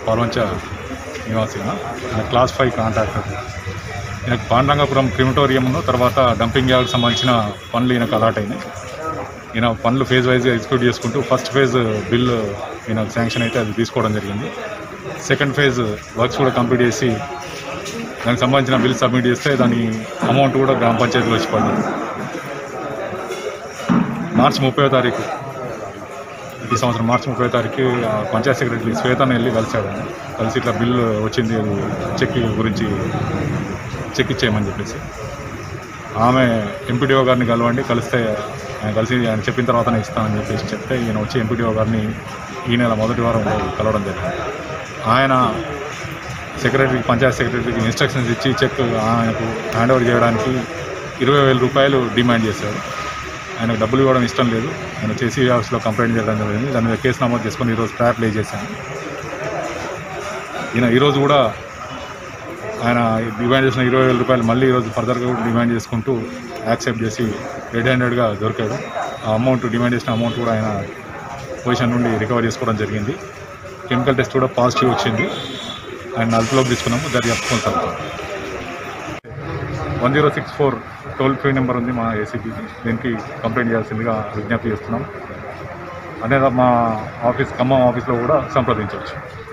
పాల్వంచ నివాసి ఆయన class five contractor ఈయనకు పాండరంగపురం క్రిమిటోరియంను తర్వాత డంపింగ్ యార్డ్కి సంబంధించిన పనులు ఈయనకు అలాట్ అయినాయి ఈయన పనులు ఫేజ్ వైజ్గా ఎగ్జిక్యూట్ చేసుకుంటూ ఫస్ట్ ఫేజ్ బిల్ ఈయన శాంక్షన్ అయితే అది తీసుకోవడం జరిగింది సెకండ్ ఫేజ్ వర్క్స్ కూడా కంప్లీట్ చేసి దానికి సంబంధించిన బిల్ సబ్మిట్ చేస్తే దాని అమౌంట్ కూడా గ్రామ పంచాయతీలో వచ్చి పడింది మార్చి ముప్పై తారీఖు ఈ సంవత్సరం మార్చి ముప్పై తారీఖు ఆ పంచాయత్ సెక్రటరీ శ్వేతను వెళ్ళి కలిశాడు ఆయన. కలిసి ఇట్లా బిల్లు వచ్చింది అది చెక్ గురించి చెక్ ఇచ్చేయమని చెప్పేసి ఆమె ఎంపీడీఓ గారిని కలవండి కలిస్తే ఆయన కలిసి ఆయన చెప్పిన తర్వాతనే ఇస్తానని చెప్పేసి చెప్తే ఈయన వచ్చి ఎంపీడీఓ గారిని ఈ నెల మొదటి వారంలో కలవడం జరిగింది ఆయన సెక్రటరీకి పంచాయత్ సెక్రటరీకి ఇన్స్ట్రక్షన్స్ ఇచ్చి చెక్ ఆయనకు హ్యాండ్ ఓవర్ చేయడానికి ఇరవై వేల రూపాయలు డిమాండ్ చేశాడు ఆయనకు డబ్బులు ఇవ్వడం ఇష్టం లేదు ఆయన చేసి ఆఫీస్లో కంప్లైంట్ చేయడం జరిగింది దాని మీద కేసు నమోదు చేసుకొని ఈరోజు ట్రాప్ ప్లే చేశాను ఈయన ఈరోజు కూడా ఆయన డిమాండ్ చేసిన ఇరవై వేల రూపాయలు మళ్ళీ ఈరోజు ఫర్దర్గా కూడా డిమాండ్ చేసుకుంటూ యాక్సెప్ట్ చేసి రెడ్ హ్యాండెడ్గా దొరికాడు ఆ అమౌంట్ డిమాండ్ చేసిన అమౌంట్ కూడా ఆయన పొజిషన్ నుండి రికవర్ చేసుకోవడం జరిగింది కెమికల్ టెస్ట్ కూడా పాజిటివ్ వచ్చింది ఆయన అదుపులోకి తీసుకున్నాము దర్యాప్తు కొనసాగుతాం one zero six four toll free number ఉంది మా ఏసీపీకి దీనికి కంప్లైంట్ చేయాల్సిందిగా విజ్ఞప్తి చేస్తున్నాం అదే మా ఆఫీస్ ఖమ్మం ఆఫీస్లో కూడా సంప్రదించవచ్చు